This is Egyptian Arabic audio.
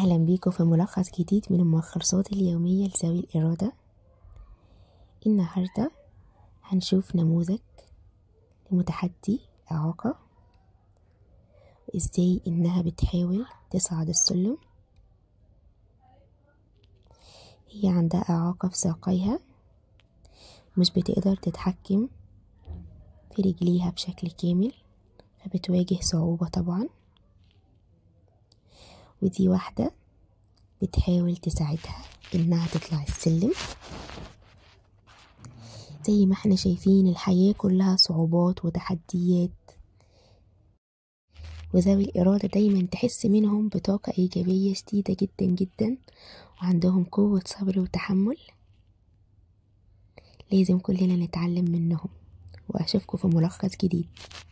أهلا بيكم في ملخص جديد من الملخصات اليومية لذوي الإرادة النهاردة هنشوف نموذج لمتحدي إعاقة وإزاي إنها بتحاول تصعد السلم هي عندها إعاقة في ساقيها مش بتقدر تتحكم في رجليها بشكل كامل فبتواجه صعوبة طبعا ودي واحدة بتحاول تساعدها إنها تطلع السلم زي ما احنا شايفين الحياة كلها صعوبات وتحديات وذوي الإرادة دايما تحس منهم بطاقة إيجابية شديدة جدا جدا وعندهم قوة صبر وتحمل لازم كلنا نتعلم منهم وأشوفكم في ملخص جديد